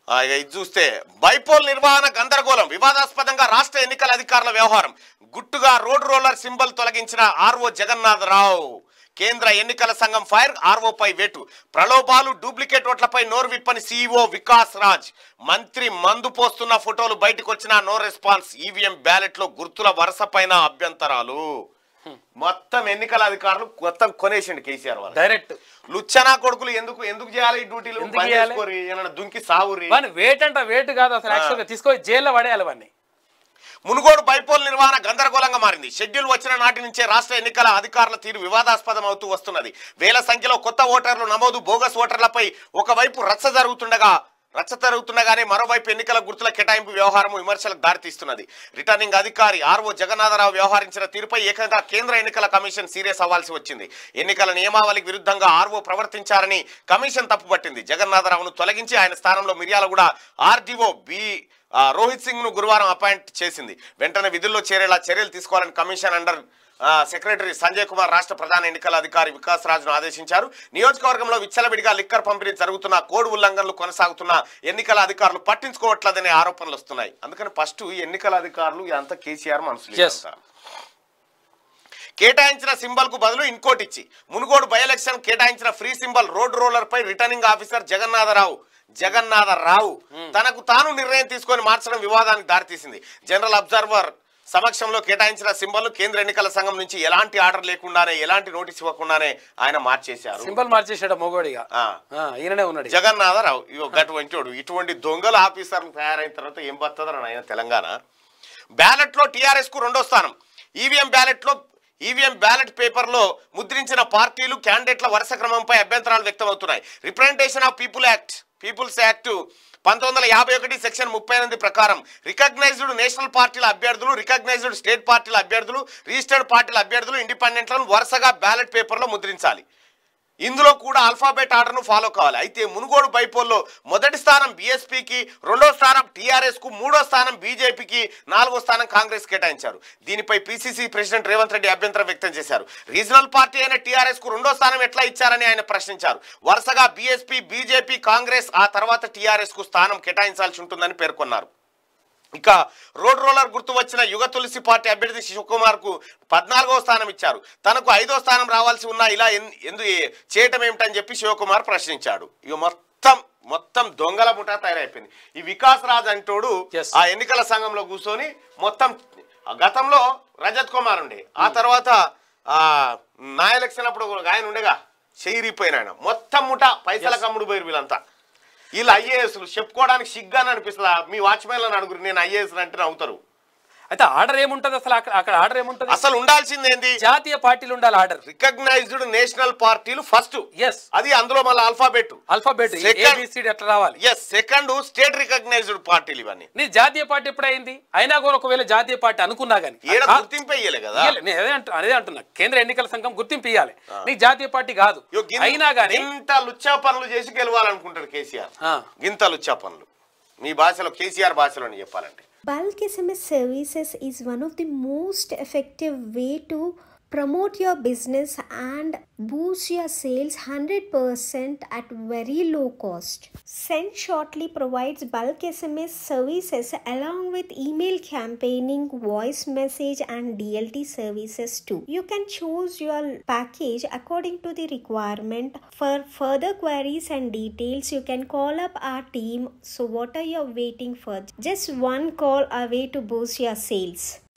ఆ, ఇక ఇది చూస్తే బైపోల్ నిర్వహణ గందరగోళం వివాదాస్పదంగా రాష్ట్ర ఎన్నికల అధికారుల వ్యవహారం గుట్టుగా రోడ్ రోలర్ సింబల్ తొలగించిన ఆర్ఓ జగన్నాథరావు కేంద్ర ఎన్నికల సంఘం ఫైర్ ఆర్ఓపై వేటు ప్రలోభాలు డూప్లికేట్ ఓట్లపై నోరు విప్పని సీఈఓ వికాస్ రాజ్ మంత్రి మందు పోస్తున్న ఫోటోలు బయటకు వచ్చినా నో రెస్పాన్స్ ఈవీఎం బ్యాలెట్ లో గుర్తుల వరుస పైన అభ్యంతరాలు మొత్తం ఎన్నికల అధికారులు మొత్తం కొనేసిండు కేసీఆర్ వాళ్ళు డైరెక్ట్ లుచ్చనా కొడుకులు ఎందుకు ఎందుకు చేయాలి ఈ డ్యూటీలు ఎందుకు పని చేయాలి? చేసుకోరి ఏమన్నా దుంకి సావురి వాని వేట్ అంట వేట్ కాదు అసలు యాక్చువల్గా తీసుకొని జైల్లో పడేయాలి వాడిని మునుగోడు బైపోల్ నిర్వహణ గందరగోళంగా మారింది షెడ్యూల్ వచ్చిన నాటి నుంచే రాష్ట్ర ఎన్నికల అధికారుల తీరు వివాదాస్పదం అవుతూ వస్తున్నది వేల సంఖ్యలో కొత్త ఓటర్లు నమోదు బోగస్ ఓటర్లపై ఒకవైపు రచ్చ జరుగుతుండగా రచ్చ జరుగుతుండగానే మరోవైపు ఎన్నికల గుర్తుల కేటాయింపు వ్యవహారం విమర్శలకు దారితీస్తున్నది రిటర్నింగ్ అధికారి ఆర్ఓ జగన్నాథరావు వ్యవహరించిన తీరుపై ఏకంగా కేంద్ర ఎన్నికల కమిషన్ సీరియస్ అవ్వాల్సి వచ్చింది ఎన్నికల నియమావళికి విరుద్ధంగా ఆర్ఓ ప్రవర్తించారని కమిషన్ తప్పుపట్టింది జగన్నాథరావును తొలగించి ఆయన స్థానంలో మిర్యాలగూడ ఆర్డీఓ బి ఆ, రోహిత్ సింగ్ ను గురువారం అపాయింట్ చేసింది వెంటనే విధుల్లో చేరేలా చర్యలు తీసుకోవాలని commission under uh, secretary Sanjay Kumar రాష్ట్ర ప్రధాన ఎన్నికల అధికారి వికాస్ రాజును ఆదేశించారు నియోజకవర్గంలో విచ్చలవిడిగా లిక్కర్ పంపిణీ జరుగుతున్న కోడ్ ఉల్లంఘనలు కొనసాగుతున్న ఎన్నికల అధికారులు పట్టించుకోవట్లేదనే ఆరోపణలు వస్తున్నాయి అందుకని ఫస్ట్ ఎన్నికల అధికారులు ఇదంతా కేసీఆర్ మనసులు Yes. ఇదంతా. కేటాయించిన సింబల్ కు బదులు ఇంకోటి ఇచ్చి మునుగోడు బై ఎలక్షన్ కేటాయించిన ఫ్రీ సింబల్ రోడ్ రోలర్ పై రిటర్నింగ్ ఆఫీసర్ జగన్నాథరావు జగన్నాథరావు తనకు తాను నిర్ణయం తీసుకొని మార్చడం వివాదానికి దారితీసింది జనరల్ అబ్జర్వర్ సమక్షంలో కేటాయించిన సింబల్ కేంద్ర ఎన్నికల సంఘం నుంచి ఎలాంటి ఆర్డర్ లేకుండానే ఎలాంటి నోటీస్ ఇవ్వకుండానే ఆయన మార్చేశారు సింబల్ మార్చేసాడు మొగోడిగా ఆ. ఆ, ఈయననే ఉన్నాడు జగన్నాథరావు ఇగో అటువంటి వాడు ఇటువంటి దొంగల ఆఫీసర్లు తయారైన తర్వాత ఏం పడుతుందని ఆయన తెలంగాణ బ్యాలెట్ లో టీఆర్ఎస్ కు రెండో స్థానం ఈవీఎం బ్యాలెట్ లో ఈవీఎం బ్యాలెట్ పేపర్ లో ముద్రించిన పార్టీలు క్యాండిడేట్ల వరుస క్రమంపై అభ్యంతరాలు వ్యక్తమవుతున్నాయి representation of people act peoples act పంతొమ్మిది వందల యాభై ఒకటి సెక్షన్ ముప్పై ఎనిమిది ప్రకారం రికగ్నైజ్డ్ నేషనల్ పార్టీల అభ్యర్థులు రికగ్నైజ్డ్ స్టేట్ పార్టీల అభ్యర్థులు రిజిస్టర్డ్ పార్టీల అభ్యర్థులు ఇండిపెండెంట్లను వరుసగా బ్యాలెట్ పేపర్లో ముద్రించాలి ఇందులో కూడా ఆల్ఫాబెట్ ఆర్డర్ను ఫాలో కావాలి అయితే మునుగోడు బైపోల్లో మొదటి స్థానం బీఎస్పీకి రెండో స్థానం టీఆర్ఎస్ కు మూడో స్థానం బీజేపీకి నాలుగో స్థానం కాంగ్రెస్ కేటాయించారు దీనిపై పిసిసి ప్రెసిడెంట్ రేవంత్ రెడ్డి అభ్యంతరం వ్యక్తం చేశారు రీజనల్ పార్టీ అయిన టీఆర్ఎస్ కు రెండో స్థానం ఎట్లా ఇచ్చారని ఆయన ప్రశ్నించారు వరుసగా బీఎస్పీ బీజేపీ కాంగ్రెస్ ఆ తర్వాత టీఆర్ఎస్ కు స్థానం కేటాయించాల్సి ఉంటుందని పేర్కొన్నారు ఇక రోడ్ రోలర్ గుర్తు వచ్చిన యుగ తులసి పార్టీ అభ్యర్థి శివకుమార్ కు పద్నాలుగో స్థానం ఇచ్చారు తనకు ఐదో స్థానం రావాల్సి ఉన్నా ఇలా ఎన్- ఎందు చేయటం ఏమిటని చెప్పి శివకుమార్ ప్రశ్నించాడు ఇక మొత్తం మొత్తం దొంగల ముఠా తయారైపోయింది ఈ వికాస్ రాజ్ అంటోడు Yes. ఆ ఎన్నికల సంఘంలో కూర్చొని మొత్తం ఆ గతంలో రజత్ కుమార్ ఉండే ఆ తర్వాత ఆ నా ఎలక్షన్ అప్పుడు ఒక ఆయన ఉండేగా చెయ్యిరిపోయిన ఆయన మొత్తం ముఠ పైసల కమ్ముడు పోయి వీళ్ళంతా వీళ్ళు ఐఏఎస్లు చెప్పుకోవడానికి సిగ్గాని అనిపిస్తుంది మీ వాచ్మెన్ అడుగురు నేను ఐఏఎస్ అంటే నవ్వుతారు అయితే ఆర్డర్ ఏముంటది అసలు అక్కడ అక్కడ ఆర్డర్ ఏముంటది అసలు ఉండాల్సింది ఏంది జాతీయ పార్టీలు ఉండాలి ఆర్డర్ రికగ్నైజ్డ్ నేషనల్ పార్టీలు ఫస్ట్ ఎస్ అది అందులో మళ్ళీ ఆల్ఫాబెట్ ఆల్ఫాబెట్ Second- ఏబిసిడి ఎట్లా రావాలి ఎస్ సెకండ్ స్టేట్ రికగ్నైజ్డ్ పార్టీలు ఇవన్నీ నీ జాతీయ పార్టీ ఎప్పుడైంది అయినా కూడా ఒకవేళ జాతీయ పార్టీ అనుకున్నా గానీ ఏడ ఆ- గుర్తింపు ఇయ్యలే కదా ఇయ్యాలి. నేను అదే అంటు అదే అంటున్నా కేంద్ర ఎన్నికల సంఘం గుర్తింపు ఇవ్వాలి నీ జాతీయ పార్టీ కాదు ఇగో గిన్- అయినా గానీ గింత లుచ్చా పనులు చేసి గెలవాలనుకుంటాడు కేసీఆర్ ఆ. గింత లుచ్చా పనులు మీ భాషలో కేసీఆర్ భాషలో చెప్పాలంటే Bulk SMS services is one of the most effective way to promote your business and boost your sales 100% at very low cost. Send Shortly provides bulk SMS services along with email campaigning, voice message and DLT services too. You can choose your package according to the requirement. For further queries and details, you can call up our team. So what are you waiting for? Just one call away to boost your sales.